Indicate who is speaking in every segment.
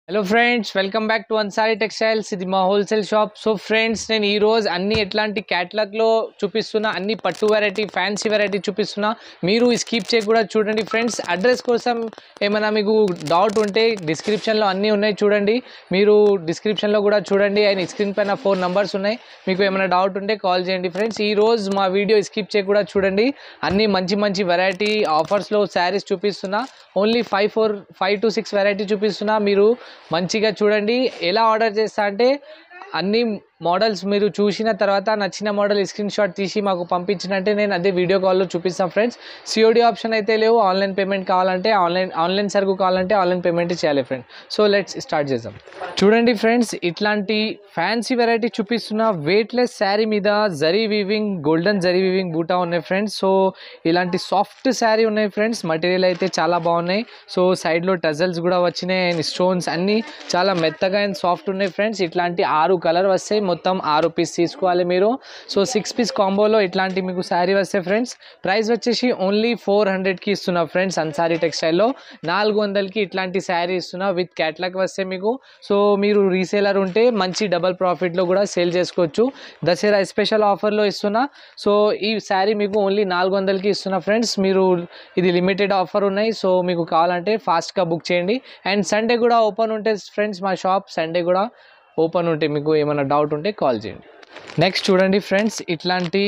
Speaker 1: hello friends welcome back to Ansari textiles ఇది మా wholesale shop so friends నేను ఈ రోజు అన్ని ఎట్లాంటి క్యాటలాగ్లో చూపిస్తున్నా అన్ని పట్టు వెరైటీ ఫ్యాన్సీ వెరైటీ చూపిస్తున్నా మీరు స్కిప్ చేయకూడదు చూడండి ఫ్రెండ్స్ అడ్రస్ కోసం ఏమైనా మీకు డౌట్ ఉంటే డిస్క్రిప్షన్లో అన్నీ ఉన్నాయి చూడండి మీరు డిస్క్రిప్షన్లో కూడా చూడండి అండ్ స్క్రీన్ పైన ఫోర్ నంబర్స్ ఉన్నాయి మీకు ఏమైనా డౌట్ ఉంటే కాల్ చేయండి ఫ్రెండ్స్ ఈ రోజు మా వీడియో స్కిప్ చేయకూడదు చూడండి అన్ని మంచి మంచి వెరైటీ ఆఫర్స్లో శారీస్ చూపిస్తున్నా only five four five two six variety చూపిస్తున్నా మీరు మంచిగా చూడండి ఎలా ఆర్డర్ చేస్తా అంటే అన్ని మోడల్స్ మీరు చూసిన తర్వాత నచ్చిన మోడల్ స్క్రీన్ షాట్ తీసి మాకు పంపించినట్టే నేను అదే వీడియో కాల్లో చూపిస్తాను ఫ్రెండ్స్ సిఓడి ఆప్షన్ అయితే లేవు ఆన్లైన్ పేమెంట్ కావాలంటే ఆన్లైన్ ఆన్లైన్ సరుకు కావాలంటే ఆన్లైన్ పేమెంట్ చేయాలి ఫ్రెండ్ సో లెట్స్ స్టార్ట్ చేద్దాం చూడండి ఫ్రెండ్స్ ఇట్లాంటి ఫ్యాన్సీ వెరైటీ చూపిస్తున్న వెయిట్లెస్ శారీ మీద zari weaving golden zari weaving butta ఉన్నాయి ఫ్రెండ్స్ సో ఇలాంటి సాఫ్ట్ శారీ ఉన్నాయి ఫ్రెండ్స్ మటీరియల్ అయితే చాలా బాగున్నాయి సో సైడ్లో టజల్స్ కూడా వచ్చినాయి అండ్ స్టోన్స్ అన్నీ చాలా మెత్తగా అండ్ సాఫ్ట్ ఉన్నాయి ఫ్రెండ్స్ ఇట్లాంటి ఆరు కలర్ వస్తాయి మొత్తం ఆరు పీస్ తీసుకోవాలి మీరు సో సిక్స్ పీస్ కాంబోలో ఇట్లాంటి మీకు శారీ వస్తాయి ఫ్రెండ్స్ ప్రైస్ వచ్చేసి ఓన్లీ ఫోర్ హండ్రెడ్కి ఇస్తున్నా ఫ్రెండ్స్ అన్సారీ టెక్స్టైల్లో నాలుగు వందలకి ఇట్లాంటి శారీ ఇస్తున్నా విత్ క్యాట్లాగ్ వస్తే మీకు సో మీరు రీసేలర్ ఉంటే మంచి డబల్ ప్రాఫిట్లో కూడా సేల్ చేసుకోవచ్చు దసరా స్పెషల్ ఆఫర్లో ఇస్తున్నా సో ఈ శారీ మీకు ఓన్లీ నాలుగు వందలకి ఇస్తున్నా ఫ్రెండ్స్ మీరు ఇది లిమిటెడ్ ఆఫర్ ఉన్నాయి సో మీకు కావాలంటే ఫాస్ట్గా బుక్ చేయండి అండ్ సండే కూడా ఓపెన్ ఉంటే ఫ్రెండ్స్ మా షాప్ సండే కూడా ఓపెన్ ఉంటే మీకు ఏమైనా డౌట్ ఉంటే కాల్ చేయండి నెక్స్ట్ చూడండి ఫ్రెండ్స్ ఇట్లాంటి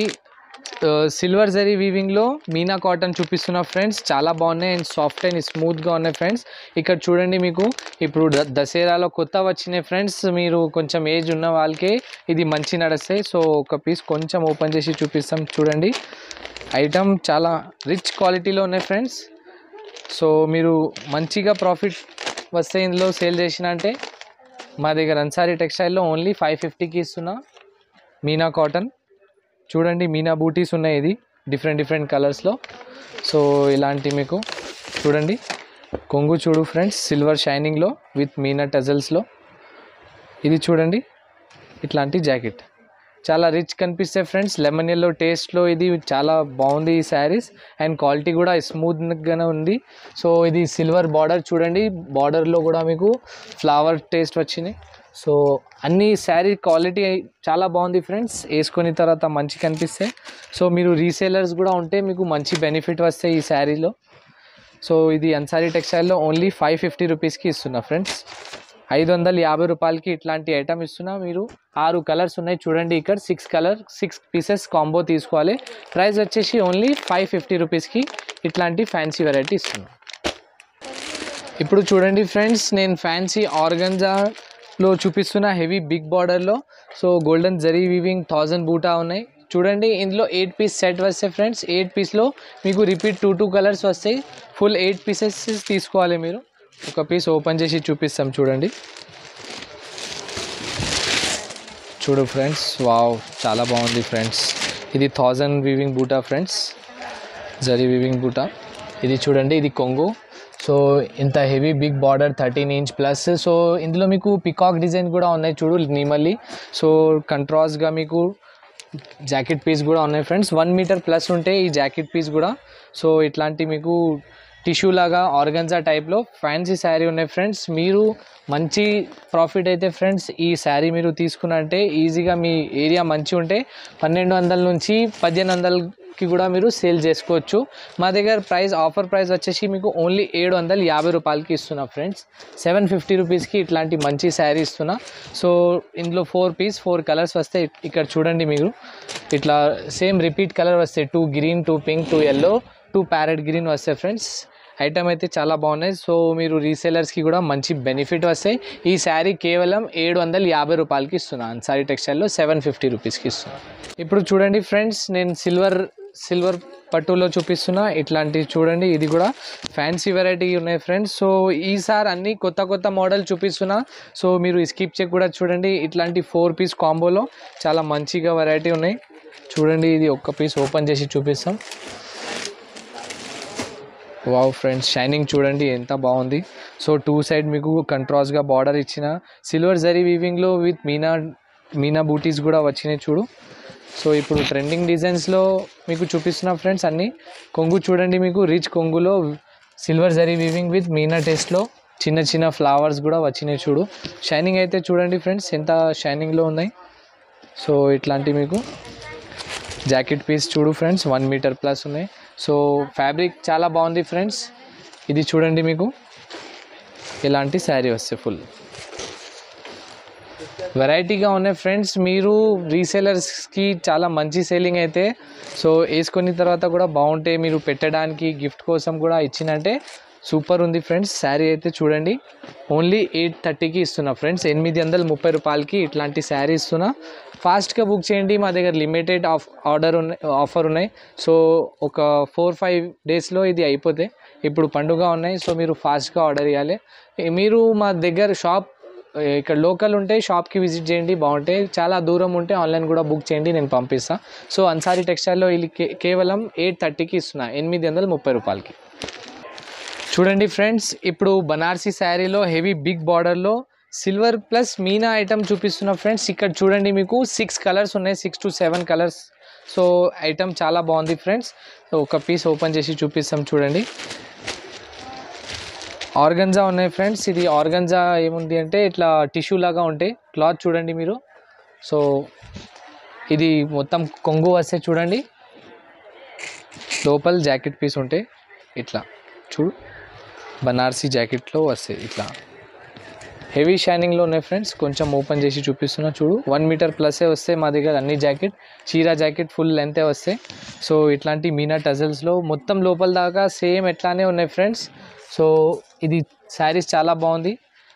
Speaker 1: సిల్వర్ జరీ వీవింగ్లో మీనా కాటన్ చూపిస్తున్న ఫ్రెండ్స్ చాలా బాగున్నాయి అండ్ సాఫ్ట్ అండ్ స్మూత్గా ఉన్నాయి ఫ్రెండ్స్ ఇక్కడ చూడండి మీకు ఇప్పుడు ద- దసరాలో కొత్త వచ్చినాయి ఫ్రెండ్స్ మీరు కొంచెం ఏజ్ ఉన్న వాళ్ళకే ఇది మంచి నడుస్తాయి సో ఒక పీస్ కొంచెం ఓపెన్ చేసి చూపిస్తాం చూడండి ఐటమ్ చాలా రిచ్ క్వాలిటీలో ఉన్నాయి ఫ్రెండ్స్ సో మీరు మంచిగా ప్రాఫిట్ వస్తే ఇందులో సేల్ చేసిన అంటే మా దగ్గర అన్సారీ టెక్స్టైల్లో ఓన్లీ ఫైవ్ ఫిఫ్టీకి ఇస్తున్నా మీనా కాటన్ చూడండి మీనా బూటీస్ ఉన్నాయి ఇది డిఫరెంట్ డిఫరెంట్ కలర్స్లో సో ఇలాంటి మీకు చూడండి కొంగు చూడు ఫ్రెండ్స్ సిల్వర్ షైనింగ్లో విత్ మీనా టజల్స్లో ఇది చూడండి ఇట్లాంటి జాకెట్ చాలా రిచ్ కనిపిస్తాయి ఫ్రెండ్స్ లెమన్ ఎల్లో టేస్ట్లో ఇది చాలా బాగుంది ఈ శారీస్ అండ్ క్వాలిటీ కూడా స్మూత్గానే ఉంది సో ఇది సిల్వర్ బార్డర్ చూడండి బార్డర్లో కూడా మీకు ఫ్లవర్ టేస్ట్ వచ్చినాయి సో అన్ని శారీ క్వాలిటీ చాలా బాగుంది ఫ్రెండ్స్ వేసుకున్న తర్వాత మంచి కనిపిస్తాయి సో మీరు రీసేలర్స్ కూడా ఉంటే మీకు మంచి బెనిఫిట్ వస్తాయి ఈ శారీలో సో ఇది అన్సారీ టెక్స్టైల్లో ఓన్లీ ఫైవ్ ఫిఫ్టీ రూపీస్కి ఇస్తున్నా ఫ్రెండ్స్ ఐదు వందల యాభై రూపాయలకి ఇట్లాంటి ఐటమ్ ఇస్తున్నా మీరు ఆరు కలర్స్ ఉన్నాయి చూడండి ఇక్కడ six colour six pieces combo తీసుకోవాలి ప్రైస్ వచ్చేసి ఓన్లీ ఫైవ్ ఫిఫ్టీ రూపీస్కి ఇట్లాంటి ఫ్యాన్సీ వెరైటీ ఇస్తున్నా ఇప్పుడు చూడండి ఫ్రెండ్స్ నేను ఫ్యాన్సీ ఆర్గంజాలో చూపిస్తున్న హెవీ బిగ్ బార్డర్లో so golden zari weaving thousand butta ఉన్నాయి చూడండి ఇందులో ఎయిట్ పీస్ సెట్ వస్తాయి ఫ్రెండ్స్ ఎయిట్ పీస్లో మీకు రిపీట్ టూ టూ కలర్స్ వస్తాయి ఫుల్ ఎయిట్ పీసెస్ తీసుకోవాలి మీరు ఒక పీస్ ఓపెన్ చేసి చూపిస్తాం చూడండి చూడు ఫ్రెండ్స్ వావ్ చాలా బాగుంది ఫ్రెండ్స్ ఇది thousand weaving butta friends zari weaving butta ఇది చూడండి ఇది కొంగు సో ఇంత heavy big border thirteen inch plus so ఇందులో మీకు పికాక్ డిజైన్ కూడా ఉన్నాయి చూడు నీమల్లి సో కంట్రాస్ట్గా మీకు జాకెట్ పీస్ కూడా ఉన్నాయి ఫ్రెండ్స్ వన్ మీటర్ ప్లస్ ఉంటే ఈ జాకెట్ పీస్ కూడా సో ఇట్లాంటి మీకు టిష్యూ లాగా ఆర్గన్జా టైప్లో ఫ్యాన్సీ శారీ ఉన్నాయి ఫ్రెండ్స్ మీరు మంచి ప్రాఫిట్ అయితే ఫ్రెండ్స్ ఈ శారీ మీరు తీసుకున్నంటే ఈజీగా మీ ఏరియా మంచి ఉంటే పన్నెండు వందల నుంచి పదిహేను వందలకి కూడా మీరు సేల్ చేసుకోవచ్చు మా దగ్గర ప్రైస్ ఆఫర్ ప్రైస్ వచ్చేసి మీకు ఓన్లీ ఏడు వందల యాభై రూపాయలకి ఇస్తున్నా ఫ్రెండ్స్ సెవెన్ ఫిఫ్టీ రూపీస్కి ఇట్లాంటి మంచి శారీ ఇస్తున్నా సో ఇందులో ఫోర్ పీస్ ఫోర్ కలర్స్ వస్తాయి ఇక్కడ చూడండి మీరు ఇట్లా సేమ్ రిపీట్ కలర్ వస్తాయి two green two pink two yellow two parrot green వస్తాయి ఫ్రెండ్స్ ఐటమ్ అయితే చాలా బాగున్నాయి సో మీరు రీసేలర్స్కి కూడా మంచి బెనిఫిట్ వస్తాయి ఈ శారీ కేవలం ఏడు వందల యాభై రూపాయలకి ఇస్తున్నాను అన్సారీ టెక్స్టైల్లో సెవెన్ ఫిఫ్టీ రూపీస్కి ఇస్తున్నాను ఇప్పుడు చూడండి ఫ్రెండ్స్ నేను సిల్వర్ సిల్వర్ పట్టులో చూపిస్తున్నా ఇట్లాంటివి చూడండి ఇది కూడా ఫ్యాన్సీ వెరైటీ ఉన్నాయి ఫ్రెండ్స్ సో ఈసారి అన్ని కొత్త కొత్త మోడల్ చూపిస్తున్నా సో మీరు స్కిప్ చెక్ కూడా చూడండి ఇట్లాంటి ఫోర్ పీస్ కాంబోలో చాలా మంచిగా వెరైటీ ఉన్నాయి చూడండి ఇది ఒక్క పీస్ ఓపెన్ చేసి చూపిస్తాం వావ్ ఫ్రెండ్స్ షైనింగ్ చూడండి ఎంత బాగుంది సో టూ సైడ్ మీకు కంట్రాస్ట్గా బార్డర్ ఇచ్చిన సిల్వర్ జరీ వీవింగ్లో విత్ మీనా మీనా బూటీస్ కూడా వచ్చినాయి చూడు సో ఇప్పుడు ట్రెండింగ్ డిజైన్స్లో మీకు చూపిస్తున్న ఫ్రెండ్స్ అన్నీ కొంగు చూడండి మీకు రిచ్ కొంగులో silver zari weaving with meena టేస్ట్లో చిన్న చిన్న ఫ్లవర్స్ కూడా వచ్చినాయి చూడు షైనింగ్ అయితే చూడండి ఫ్రెండ్స్ ఎంత షైనింగ్లో ఉన్నాయి సో ఇట్లాంటి మీకు జాకెట్ పీస్ చూడు ఫ్రెండ్స్ వన్ మీటర్ ప్లస్ ఉన్నాయి సో ఫ్యాబ్రిక్ చాలా బాగుంది ఫ్రెండ్స్ ఇది చూడండి మీకు ఇలాంటి శారీ వస్తే ఫుల్ వెరైటీగా ఉన్నాయి ఫ్రెండ్స్ మీరు రీసేలర్స్కి చాలా మంచి సేలింగ్ అయితే సో వేసుకున్న తర్వాత కూడా బాగుంటాయి మీరు పెట్టడానికి గిఫ్ట్ కోసం కూడా ఇచ్చినంటే సూపర్ ఉంది ఫ్రెండ్స్ శారీ అయితే చూడండి ఓన్లీ ఎయిట్ థర్టీకి ఇస్తున్నా ఫ్రెండ్స్ ఎనిమిది వందల ముప్పై రూపాయలకి ఇట్లాంటి శారీ ఇస్తున్నా ఫాస్ట్గా బుక్ చేయండి మా దగ్గర లిమిటెడ్ ఆఫ్ ఆర్డర్ ఉన్నాయి ఆఫర్ ఉన్నాయి సో ఒక ఫోర్ ఫైవ్ డేస్లో ఇది అయిపోతే ఇప్పుడు పండుగ ఉన్నాయి సో మీరు ఫాస్ట్గా ఆర్డర్ ఇవ్వాలి మీరు మా దగ్గర షాప్ ఇక్కడ లోకల్ ఉంటే షాప్కి విజిట్ చేయండి బాగుంటాయి చాలా దూరం ఉంటే ఆన్లైన్ కూడా బుక్ చేయండి నేను పంపిస్తాను సో అన్సారీ టెక్స్టైల్లో ఇది కే- కేవలం ఎయిట్ థర్టీకి ఇస్తున్నా ఎనిమిది వందల ముప్పై రూపాయలకి చూడండి ఫ్రెండ్స్ ఇప్పుడు బనార్సీ శారీలో హెవీ బిగ్ బార్డర్లో సిల్వర్ ప్లస్ మీనా ఐటమ్ చూపిస్తున్న ఫ్రెండ్స్ ఇక్కడ చూడండి మీకు సిక్స్ కలర్స్ ఉన్నాయి six to seven colours so item చాలా బాగుంది ఫ్రెండ్స్ సో ఒక పీస్ ఓపెన్ చేసి చూపిస్తాం చూడండి ఆర్గంజా ఉన్నాయి ఫ్రెండ్స్ ఇది ఆర్గంజా ఏముంది అంటే ఇట్లా టిష్యూ లాగా ఉంటాయి క్లాత్ చూడండి మీరు సో ఇది మొత్తం కొంగు వస్తే చూడండి లోపల జాకెట్ పీస్ ఉంటాయి ఇట్లా చూడు బనార్సీ జాకెట్లో వస్తాయి ఇట్లా హెవీ షైనింగ్లో ఉన్నాయి ఫ్రెండ్స్ కొంచెం ఓపెన్ చేసి చూపిస్తున్నా చూడు వన్ మీటర్ ప్లసే వస్తాయి మా దగ్గర అన్ని జాకెట్ చీర జాకెట్ ఫుల్ లెంతే వస్తాయి సో ఇట్లాంటి మీనా టజల్స్లో మొత్తం లోపల దాకా సేమ్ ఎట్లానే ఉన్నాయి ఫ్రెండ్స్ సో ఇది శారీస్ చాలా బాగుంది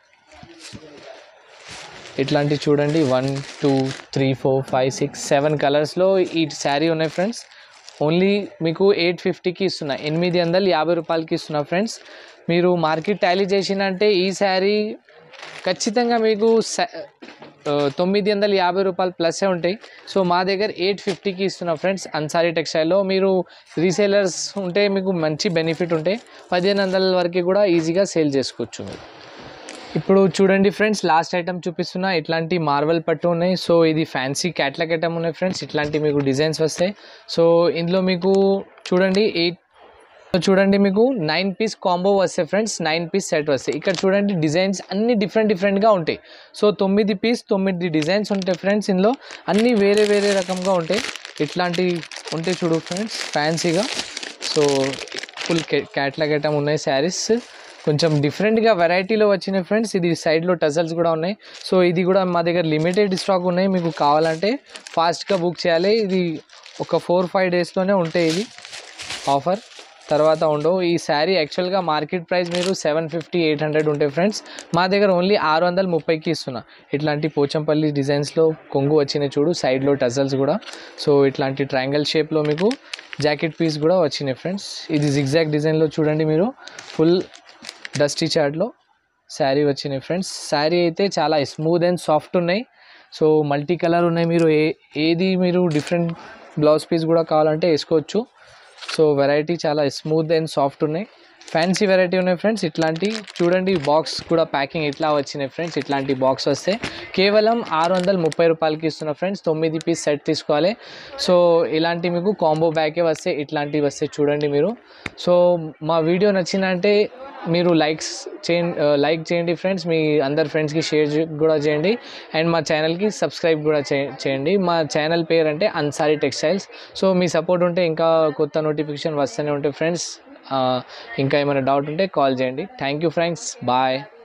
Speaker 1: ఇట్లాంటి చూడండి one two three four five six seven కలర్స్లో ఈ శారీ ఉన్నాయి ఫ్రెండ్స్ ఓన్లీ మీకు ఎయిట్ ఫిఫ్టీకి ఇస్తున్నా ఎనిమిది వందల యాభై రూపాయలకి ఇస్తున్నా ఫ్రెండ్స్ మీరు మార్కెట్ టాలీ చేసినంటే ఈ శారీ ఖచ్చితంగా మీకు స- ఆ, తొమ్మిది వందల యాభై రూపాయలు ప్లస్సే ఉంటాయి సో మా దగ్గర ఎయిట్ ఫిఫ్టీకి ఇస్తున్నా ఫ్రెండ్స్ అన్సారీ టెక్స్టైల్లో మీరు రీసేలర్స్ ఉంటే మీకు మంచి బెనిఫిట్ ఉంటాయి పదిహేను వందల వరకు కూడా ఈజీగా సేల్ చేసుకోవచ్చు మీరు ఇప్పుడు చూడండి ఫ్రెండ్స్ లాస్ట్ ఐటమ్ చూపిస్తున్నా ఇట్లాంటి మార్వల్ పట్టు ఉన్నాయి సో ఇది ఫ్యాన్సీ క్యాట్లాగ్ ఐటమ్ ఉన్నాయి ఫ్రెండ్స్ ఇట్లాంటి మీకు డిజైన్స్ వస్తాయి సో ఇందులో మీకు చూడండి ఎయిట్ చూడండి మీకు నైన్ పీస్ కాంబో వస్తాయి ఫ్రెండ్స్ నైన్ పీస్ సెట్ వస్తాయి ఇక్కడ చూడండి డిజైన్స్ అన్ని డిఫరెంట్ డిఫరెంట్గా ఉంటాయి సో తొమ్మిది పీస్ తొమ్మిది డిజైన్స్ ఉంటాయి ఫ్రెండ్స్ ఇందులో అన్నీ వేరే వేరే రకంగా ఉంటాయి ఇట్లాంటి ఉంటాయి చూడు ఫ్రెండ్స్ ఫ్యాన్సీగా సో ఫుల్ క్యాట్లాగ్ ఐటమ్ ఉన్నాయి శారీస్ కొంచెం డిఫరెంట్గా వెరైటీలో వచ్చినాయి ఫ్రెండ్స్ ఇది సైడ్లో టజల్స్ కూడా ఉన్నాయి సో ఇది కూడా మా దగ్గర లిమిటెడ్ స్టాక్ ఉన్నాయి మీకు కావాలంటే ఫాస్ట్గా బుక్ చేయాలి ఇది ఒక ఫోర్ ఫైవ్ డేస్లోనే ఉంటాయి ఇది ఆఫర్ తర్వాత ఉండవు ఈ శారీ యాక్చువల్గా మార్కెట్ ప్రైస్ మీరు సెవెన్ ఫిఫ్టీ ఎయిట్ హండ్రెడ్ ఉంటాయి ఫ్రెండ్స్ మా దగ్గర ఓన్లీ ఆరు వందల ముప్పైకి ఇస్తున్నా ఇట్లాంటి పోచంపల్లి డిజైన్స్లో కొంగు వచ్చినాయి చూడు సైడ్లో టజల్స్ కూడా సో ఇట్లాంటి ట్రయాంగిల్ షేప్లో మీకు జాకెట్ పీస్ కూడా వచ్చినాయి ఫ్రెండ్స్ ఇది జిగ్జాగ్ డిజైన్లో చూడండి మీరు ఫుల్ డస్టీ చార్ట్లో శారీ వచ్చినాయి ఫ్రెండ్స్ శారీ అయితే చాలా స్మూత్ అండ్ సాఫ్ట్ ఉన్నాయి సో మల్టీ కలర్ ఉన్నాయి మీరు ఏ ఏది మీరు డిఫరెంట్ బ్లౌజ్ పీస్ కూడా కావాలంటే వేసుకోవచ్చు సో వెరైటీ చాలా స్మూత్ అండ్ సాఫ్ట్ ఉన్నాయి ఫ్యాన్సీ వెరైటీ ఉన్నాయి ఫ్రెండ్స్ ఇట్లాంటి చూడండి బాక్స్ కూడా ప్యాకింగ్ ఇట్లా వచ్చినాయి ఫ్రెండ్స్ ఇట్లాంటి బాక్స్ వస్తే కేవలం ఆరు వందల ముప్పై రూపాయలకి ఇస్తున్న ఫ్రెండ్స్ తొమ్మిది పీస్ సెట్ తీసుకోవాలి సో ఇలాంటి మీకు కాంబో బ్యాకే వస్తే ఇట్లాంటివి వస్తే చూడండి మీరు సో మా వీడియో నచ్చిందంటే మీరు లైక్స్ చేయండి లైక్ చేయండి ఫ్రెండ్స్ మీ అందరి ఫ్రెండ్స్కి షేర్ కూడా చేయండి అండ్ మా ఛానల్కి సబ్స్క్రైబ్ కూడా చే- చేయండి మా ఛానల్ పేరు అంటే అన్సారీ టెక్స్టైల్స్ సో మీ సపోర్ట్ ఉంటే ఇంకా కొత్త నోటిఫికేషన్ వస్తూనే ఉంటాయి ఫ్రెండ్స్ ఇంకా ఏమైనా డౌట్ ఉంటే కాల్ చేయండి థ్యాంక్ యూ ఫ్రెండ్స్ బాయ్